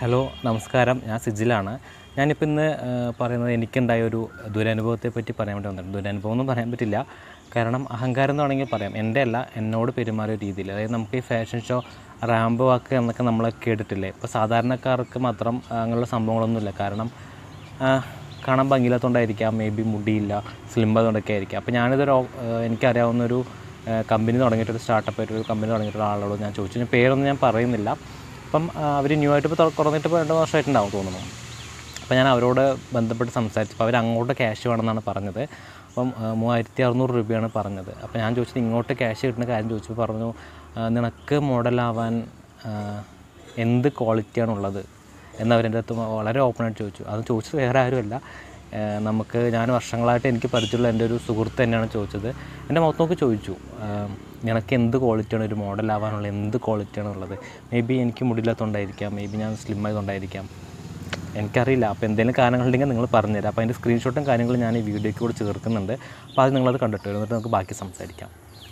hello നമസ്കാരം ഞാൻ സിജിലാണ് ഞാനിപ്പോൾ ഇന്ന് ആ, പറയുന്നത് എനിക്കുണ്ടായ ഒരു ദുരനുഭവത്തെ പറ്റി പറയാൻ വേണ്ടി വന്നിട്ടുണ്ട് ദുരനുഭവം ഒന്നും പറയാൻ പറ്റില്ല കാരണം അഹങ്കാരം എന്ന് വേണമെങ്കിൽ പറയാം എൻ്റെ അല്ല എന്നോട് പെരുമാറിയ രീതിയിൽ അതായത് നമുക്ക് ഈ ഫാഷൻ ഷോ റാമ്പ് വാക്ക് എന്നൊക്കെ നമ്മൾ കേട്ടിട്ടില്ലേ ഇപ്പോൾ സാധാരണക്കാർക്ക് മാത്രം ആ, അങ്ങനെയുള്ള സംഭവങ്ങളൊന്നുമില്ല കാരണം ആ, കാണാൻ ഭംഗിയില്ലാത്തതുകൊണ്ടായിരിക്കാം മേ ബി മുടിയില്ല സ്ലിം ആയതുകൊണ്ടൊക്കെ ആയിരിക്കാം അപ്പോൾ ഞാനിതൊരു ഓ- ആ, എനിക്കറിയാവുന്നൊരു കമ്പനി തുടങ്ങിയിട്ടൊരു സ്റ്റാർട്ടപ്പ് ആയിട്ട് ഒരു കമ്പനി തുടങ്ങിയിട്ടുള്ള ആളോട് ഞാൻ ചോദിച്ചു ഞാൻ പേരൊന്നും ഞാൻ പറയുന്നില്ല അപ്പം അവർ ന്യൂ ആയിട്ട് ഇപ്പോൾ തുറന്നിട്ട് ഇപ്പോൾ രണ്ട് വർഷമായിട്ടുണ്ടാവും തോന്നുന്നു അപ്പോൾ ഞാൻ അവരോട് ബന്ധപ്പെട്ട് സംസാരിച്ചപ്പോൾ അവർ അങ്ങോട്ട് ക്യാഷ് വേണമെന്നാണ് പറഞ്ഞത് അപ്പം ആ, മൂവായിരത്തി അറുന്നൂറ് രൂപയാണ് പറഞ്ഞത് അപ്പോൾ ഞാൻ ചോദിച്ചത് ഇങ്ങോട്ട് ക്യാഷ് കിട്ടുന്ന കാര്യം ചോദിച്ചപ്പോൾ പറഞ്ഞു ആ, നിനക്ക് മോഡലാവാൻ ആ, എന്ത് ക്വാളിറ്റിയാണുള്ളത് എന്നവരെൻ്റെ അടുത്ത് വളരെ ഓപ്പണായിട്ട് ചോദിച്ചു അത് ചോദിച്ചത് വേറെ ആരുമല്ല ആ, നമുക്ക് ഞാൻ വർഷങ്ങളായിട്ട് എനിക്ക് പരിചയമുള്ള എൻ്റെ ഒരു സുഹൃത്ത് തന്നെയാണ് ചോദിച്ചത് എൻ്റെ മുഖത്ത് നോക്കി ചോദിച്ചു ആ, നിനക്ക് എന്ത് ക്വാളിറ്റിയാണ് ഒരു മോഡലാവാനുള്ള എന്ത് ക്വാളിറ്റിയാണ് ഉള്ളത് മേ ബി എനിക്ക് മുടിയില്ലാത്തതുകൊണ്ടായിരിക്കാം മേ ബി ഞാൻ സ്ലിം ആയതുകൊണ്ടായിരിക്കാം എനിക്കറിയില്ല അപ്പോൾ എന്തെങ്കിലും കാരണങ്ങളുണ്ടെങ്കിൽ നിങ്ങൾ പറഞ്ഞുതരാം അപ്പോൾ അതിൻ്റെ സ്ക്രീൻഷോട്ടും കാര്യങ്ങളും ഞാൻ ഈ വീഡിയോയ്ക്ക് കൂടി ചേർക്കുന്നുണ്ട് അപ്പോൾ അത് നിങ്ങളത് കണ്ടിട്ട് വരും എന്നിട്ട് നമുക്ക് ബാക്കി സംസാരിക്കാം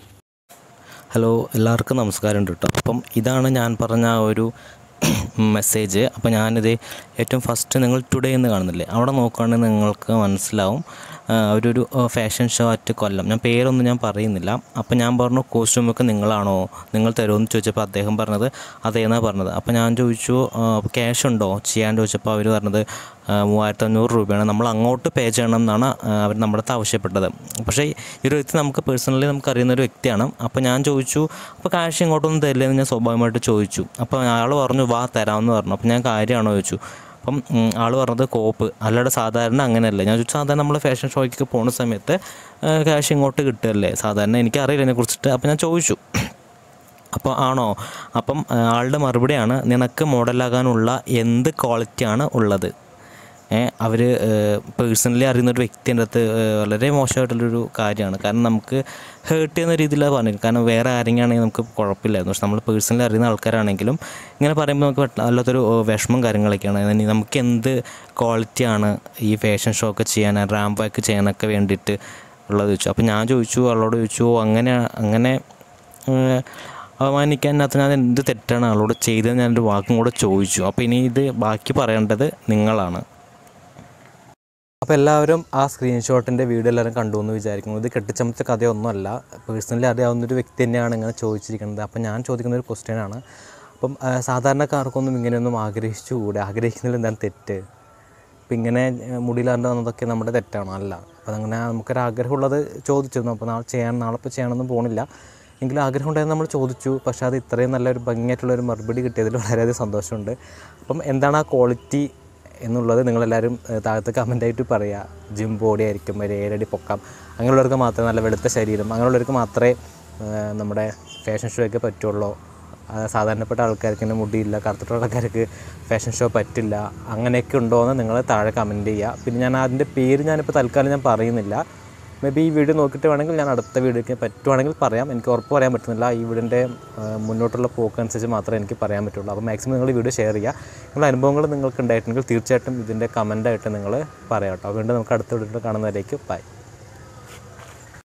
ഹലോ എല്ലാവർക്കും നമസ്കാരം ഉണ്ട് കേട്ടോ അപ്പം ഇതാണ് ഞാൻ പറഞ്ഞ ആ ഒരു മെസ്സേജ് അപ്പോൾ ഞാനിത് ഏറ്റവും ഫസ്റ്റ് നിങ്ങൾ ടുഡേ എന്ന് കാണുന്നില്ലേ അവിടെ നോക്കുകയാണെങ്കിൽ നിങ്ങൾക്ക് മനസ്സിലാവും ആ, അവരൊരു ഫാഷൻ ഷോ അറ്റ് കൊല്ലം ഞാൻ പേരൊന്നും ഞാൻ പറയുന്നില്ല അപ്പോൾ ഞാൻ പറഞ്ഞു കോസ്റ്റ്യൂമൊക്കെ നിങ്ങളാണോ നിങ്ങൾ തരുമെന്ന് ചോദിച്ചപ്പോൾ അദ്ദേഹം പറഞ്ഞത് അതേന്നാണ് പറഞ്ഞത് അപ്പോൾ ഞാൻ ചോദിച്ചു ക്യാഷ് ഉണ്ടോ ചെയ്യാൻ ചോദിച്ചപ്പോൾ അവർ പറഞ്ഞത് ആ, മൂവായിരത്തി അഞ്ഞൂറ് രൂപയാണ് നമ്മൾ അങ്ങോട്ട് പേ ചെയ്യണം എന്നാണ് അവർ നമ്മുടെ അടുത്ത് ആവശ്യപ്പെട്ടത് പക്ഷേ ഈ ഒരു വ്യക്തി നമുക്ക് പേഴ്സണലി നമുക്ക് അറിയുന്ന ഒരു വ്യക്തിയാണ് അപ്പോൾ ഞാൻ ചോദിച്ചു അപ്പോൾ കാശ് ഇങ്ങോട്ടൊന്നും തരില്ലെന്ന് ഞാൻ സ്വാഭാവികമായിട്ട് ചോദിച്ചു അപ്പോൾ അയാൾ പറഞ്ഞു വാ തരാമെന്ന് പറഞ്ഞു അപ്പോൾ ഞാൻ കാര്യമാണോ ചോദിച്ചു അപ്പം ഉം, ആൾ പറഞ്ഞത് കോപ്പ് അല്ലാതെ സാധാരണ അങ്ങനെയല്ല ഞാൻ ചോദിച്ചു സാധാരണ നമ്മൾ ഫാഷൻ ഷോയ്ക്ക് പോകുന്ന സമയത്ത് ക്യാഷ് ഇങ്ങോട്ട് കിട്ടുമല്ലേ സാധാരണ എനിക്കറിയില്ല ഇതിനെ കുറിച്ചിട്ട് അപ്പോൾ ഞാൻ ചോദിച്ചു അപ്പോൾ ആണോ അപ്പം ആ, ആളുടെ മറുപടിയാണ് നിനക്ക് മോഡലാകാനുള്ള എന്ത് ക്വാളിറ്റിയാണ് ഉള്ളത് അവർ പേഴ്സണലി അറിയുന്ന ഒരു വ്യക്തിൻ്റെ അടുത്ത് ഏഹ്, വളരെ മോശമായിട്ടുള്ളൊരു കാര്യമാണ് കാരണം നമുക്ക് ഹേർട്ട് ചെയ്യുന്ന രീതിയിലാണ് പറഞ്ഞത് കാരണം വേറെ ആരെങ്കിലും ആണെങ്കിൽ നമുക്ക് കുഴപ്പമില്ലായിരുന്നു പക്ഷെ നമ്മൾ പേഴ്സണലി അറിയുന്ന ആൾക്കാരാണെങ്കിലും ഇങ്ങനെ പറയുമ്പോൾ നമുക്ക് വല്ല- വല്ലാത്തൊരു ഏഹ്, വിഷമം കാര്യങ്ങളൊക്കെയാണ് ഇനി നമുക്ക് എന്ത് ക്വാളിറ്റിയാണ് ഈ ഫാഷൻ ഷോ ഒക്കെ ചെയ്യാൻ റാമ്പ് വാക്ക് ചെയ്യാനൊക്കെ വേണ്ടിയിട്ട് ഉള്ളത് ചോദിച്ചു അപ്പോൾ ഞാൻ ചോദിച്ചു അവളോട് ചോദിച്ചു അങ്ങനെ അങ്ങനെ ഏഹ്, അവമാനിക്കാനകത്ത് ഞാൻ എന്ത് തെറ്റാണ് ആളോട് ചെയ്തതെന്ന് ഞാനൊരു വാക്കും കൂടെ ചോദിച്ചു അപ്പോൾ ഇനി ഇത് ബാക്കി പറയേണ്ടത് നിങ്ങളാണ് അപ്പോൾ എല്ലാവരും ആ സ്ക്രീൻഷോട്ടിൻ്റെ വീഡിയോ എല്ലാവരും കണ്ടു എന്ന് വിചാരിക്കുന്നു ഇത് കെട്ടിച്ചമച്ച കഥയൊന്നുമല്ല പേഴ്സണലി അറിയാവുന്ന ഒരു വ്യക്തി തന്നെയാണ് ഇങ്ങനെ ചോദിച്ചിരിക്കുന്നത് അപ്പോൾ ഞാൻ ചോദിക്കുന്ന ഒരു ക്വസ്റ്റ്യനാണ് അപ്പം ആ, സാധാരണക്കാർക്കൊന്നും ഇങ്ങനെയൊന്നും ആഗ്രഹിച്ചുകൂടെ ആഗ്രഹിക്കുന്നതിൽ എന്താണ് തെറ്റ് ഇപ്പം ഇങ്ങനെ മുടിയിലാണ്ട് വന്നതൊക്കെ നമ്മുടെ തെറ്റാണോ അല്ല അപ്പം അങ്ങനെ നമുക്കൊരു ആഗ്രഹമുള്ളത് ചോദിച്ചിരുന്നു അപ്പോൾ നാളെ ചെയ്യാൻ നാളെ ഇപ്പോൾ ചെയ്യാനൊന്നും പോകണില്ല എങ്കിലും ആഗ്രഹം ഉണ്ടായിരുന്നു നമ്മൾ ചോദിച്ചു പക്ഷേ അത് ഇത്രയും നല്ലൊരു ഭംഗിയായിട്ടുള്ള ഒരു മറുപടി കിട്ടിയതിൽ വളരെയധികം സന്തോഷമുണ്ട് അപ്പം എന്താണ് ആ ക്വാളിറ്റി എന്നുള്ളത് നിങ്ങളെല്ലാവരും ഏഹ്, താഴത്ത് കമൻ്റായിട്ട് പറയുക ജിം ബോഡി ആയിരിക്കും ഒരു ഏഴടി പൊക്കം അങ്ങനെയുള്ളവർക്ക് മാത്രമേ നല്ല വെളുത്ത ശരീരം അങ്ങനെയുള്ളവർക്ക് മാത്രമേ ഏഹ്, നമ്മുടെ ഫാഷൻ ഷോ ഒക്കെ പറ്റുള്ളൂ ആ, സാധാരണപ്പെട്ട ആൾക്കാർക്ക് ഇങ്ങനെ മുടിയില്ല കറുത്തിട്ടുള്ള ആൾക്കാർക്ക് ഫാഷൻ ഷോ പറ്റില്ല അങ്ങനെയൊക്കെ ഉണ്ടോ എന്ന് നിങ്ങൾ താഴെ കമൻറ്റ് ചെയ്യുക പിന്നെ ഞാൻ അതിൻ്റെ പേര് ഞാനിപ്പോൾ തൽക്കാലം ഞാൻ പറയുന്നില്ല മേ ബി ഈ വീഡിയോ നോക്കിയിട്ട് വേണമെങ്കിൽ ഞാൻ അടുത്ത വീഡിയോക്ക് പറ്റുവാണെങ്കിൽ പറയാം എനിക്ക് ഉറപ്പ് പറയാൻ പറ്റുന്നില്ല ഈ വീടിൻ്റെ മുന്നോട്ടുള്ള പോക്ക് അനുസരിച്ച് മാത്രമേ എനിക്ക് പറയാൻ പറ്റുള്ളൂ അപ്പോൾ മാക്സിമം നിങ്ങൾ ഈ വീഡിയോ ഷെയർ ചെയ്യുക നിങ്ങളുടെ അനുഭവങ്ങൾ നിങ്ങൾക്ക് ഉണ്ടായിട്ടുണ്ടെങ്കിൽ തീർച്ചയായിട്ടും ഇതിൻ്റെ കമൻ്റായിട്ട് നിങ്ങൾ പറയാം കേട്ടോ വീണ്ടും നമുക്ക് അടുത്ത വീഡിയോ കാണുന്നവരേക്ക് ബൈ